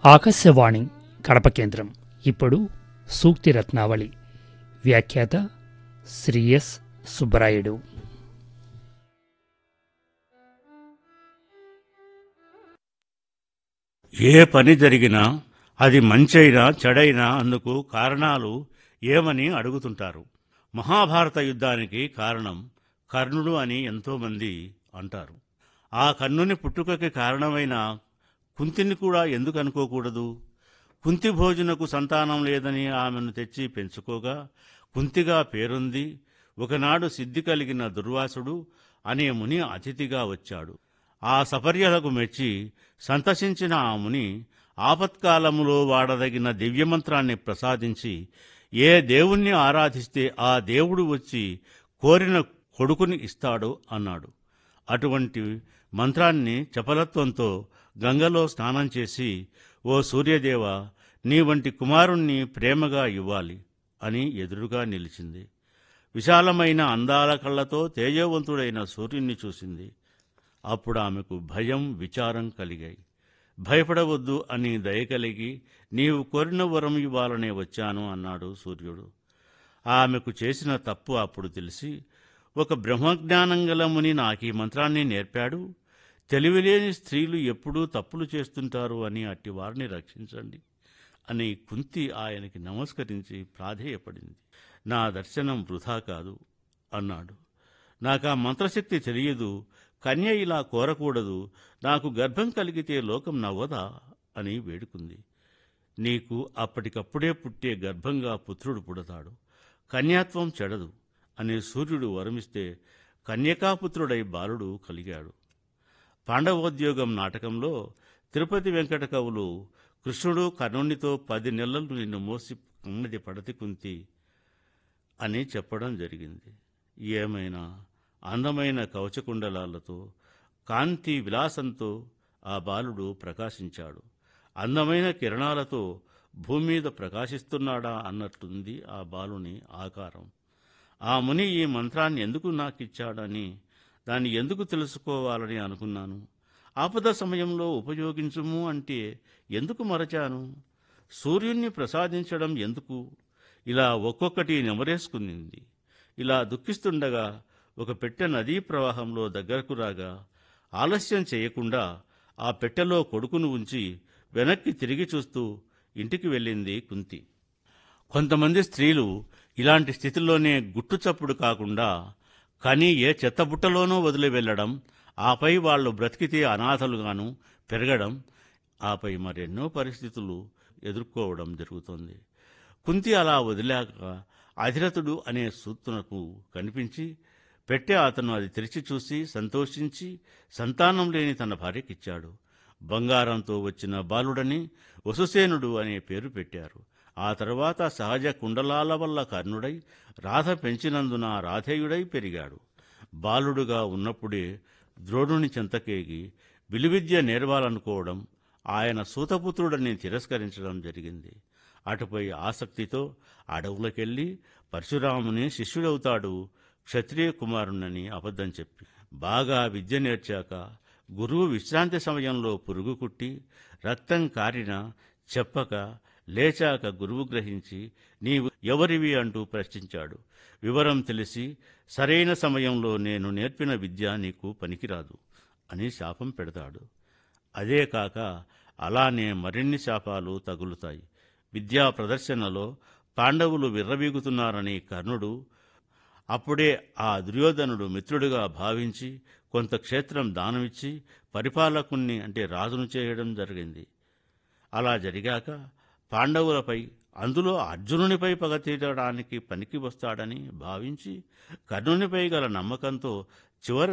ఆకాశవాణి కడప కేంద్రం ఇప్పుడు సూక్తి రత్నావళి వ్యాఖ్యాత శ్రీ ఎస్ సుబ్బరాయుడు ఏ పని జరిగినా అది మంచైనా చెడైనా అందుకు కారణాలు ఏమని అడుగుతుంటారు మహాభారత యుద్ధానికి కారణం కర్ణుడు అని ఎంతోమంది అంటారు ఆ కర్ణుని పుట్టుకకి కారణమైన కుంతిని కూడా ఎందుకు అనుకోకూడదు కుంతి భోజనకు సంతానం లేదని ఆమెను తెచ్చి పెంచుకోగా కుంతిగా పేరుంది ఒకనాడు సిద్ధి కలిగిన దుర్వాసుడు అనే ముని అతిథిగా వచ్చాడు ఆ సపర్యలకు మెచ్చి సంతసించిన ఆ ముని ఆపత్కాలములో వాడదగిన దివ్యమంత్రాన్ని ప్రసాదించి ఏ దేవుణ్ణి ఆరాధిస్తే ఆ దేవుడు వచ్చి కోరిన కొడుకుని ఇస్తాడు అన్నాడు అటువంటి మంత్రాన్ని చపలత్వంతో గంగలో స్నానం చేసి ఓ సూర్యదేవ నీ వంటి కుమారుణ్ణి ప్రేమగా ఇవ్వాలి అని ఎదురుగా నిలిచింది విశాలమైన అందాల కళ్ళతో తేజవంతుడైన సూర్యుణ్ణి చూసింది అప్పుడు ఆమెకు భయం విచారం కలిగాయి భయపడవద్దు అని దయ కలిగి నీవు కోరిన వరం ఇవ్వాలనే వచ్చాను అన్నాడు సూర్యుడు ఆమెకు చేసిన తప్పు అప్పుడు తెలిసి ఒక బ్రహ్మజ్ఞానం గల ముని నాకీ మంత్రాన్ని నేర్పాడు తెలివిలేని స్త్రీలు ఎప్పుడూ తప్పులు చేస్తుంటారు అని అట్టి వారిని రక్షించండి అని కుంతి ఆయనకి నమస్కరించి ప్రాధేయపడింది నా దర్శనం వృధా కాదు అన్నాడు నాకు ఆ మంత్రశక్తి తెలియదు కన్య ఇలా కోరకూడదు నాకు గర్భం కలిగితే లోకం నవ్వదా అని వేడుకుంది నీకు అప్పటికప్పుడే పుట్టే గర్భంగా పుత్రుడు పుడతాడు కన్యాత్వం చెడదు అని సూర్యుడు వరమిస్తే కన్యకాపుత్రుడై బాలుడు కలిగాడు పాండవోద్యోగం నాటకంలో తిరుపతి వెంకట కవులు కృష్ణుడు కర్ణునితో పది నెలలు నిన్ను మోసి ఉన్నది పడతి కుంతి అని చెప్పడం జరిగింది ఏమైనా అందమైన కవచకుండలాలతో కాంతి విలాసంతో ఆ బాలుడు ప్రకాశించాడు అందమైన కిరణాలతో భూమి మీద ప్రకాశిస్తున్నాడా అన్నట్లుంది ఆ బాలుని ఆకారం ఆ ముని ఈ మంత్రాన్ని ఎందుకు నాకిచ్చాడని దాన్ని ఎందుకు తెలుసుకోవాలని అనుకున్నాను ఆపద సమయంలో ఉపయోగించుము అంటే ఎందుకు మరచాను సూర్యుణ్ణి ప్రసాదించడం ఎందుకు ఇలా ఒక్కొక్కటి నెమరేసుకుంది ఇలా దుఃఖిస్తుండగా ఒక పెట్టె నదీ ప్రవాహంలో దగ్గరకు రాగా ఆలస్యం చేయకుండా ఆ పెట్టెలో కొడుకును ఉంచి వెనక్కి తిరిగి చూస్తూ ఇంటికి వెళ్ళింది కుంతి కొంతమంది స్త్రీలు ఇలాంటి స్థితిలోనే గుట్టుచప్పుడు కాకుండా కానీ ఏ చెత్తబుట్టలోనూ వదిలి వెళ్ళడం ఆపై వాళ్ళు బ్రతికితే అనాథలుగాను పెరగడం ఆపై మరెన్నో పరిస్థితులు ఎదుర్కోవడం జరుగుతుంది కుంతి అలా వదిలాక అధిరథుడు అనే సూత్తునకు కనిపించి పెట్టే అతను అది తెరిచి చూసి సంతోషించి సంతానం లేని తన భార్యకిచ్చాడు బంగారంతో వచ్చిన బాలుడని వసుసేనుడు అనే పేరు పెట్టారు ఆ తర్వాత సహజ కుండలాల వల్ల కర్ణుడై రాధ పెంచినందున రాధేయుడై పెరిగాడు బాలుడుగా ఉన్నప్పుడే ద్రోణుని చెంతకేగి విలువిద్య నేర్వాలనుకోవడం ఆయన సూతపుత్రుడని తిరస్కరించడం జరిగింది అటుపై ఆసక్తితో అడవులకెళ్ళి పరశురాముని శిష్యుడవుతాడు క్షత్రియ కుమారుణ్ణని అబద్ధం చెప్పి బాగా విద్య నేర్చాక గురువు విశ్రాంతి సమయంలో పురుగు కుట్టి రక్తం కారిన చెప్పక లేచాక గురువు గ్రహించి నీవు ఎవరివి అంటూ ప్రశ్నించాడు వివరం తెలిసి సరైన సమయంలో నేను నేర్పిన విద్య నీకు పనికిరాదు అని శాపం పెడతాడు అదే కాక అలానే మరిన్ని శాపాలు తగులుతాయి విద్యా ప్రదర్శనలో పాండవులు విర్రవీగుతున్నారని కర్ణుడు అప్పుడే ఆ దుర్యోధనుడు మిత్రుడిగా భావించి కొంత క్షేత్రం దానమిచ్చి పరిపాలకుణ్ణి అంటే రాజును చేయడం జరిగింది అలా జరిగాక పాండవులపై అందులో అర్జునునిపై పగ తీరడానికి పనికి వస్తాడని భావించి కర్ణునిపై గల నమ్మకంతో చివర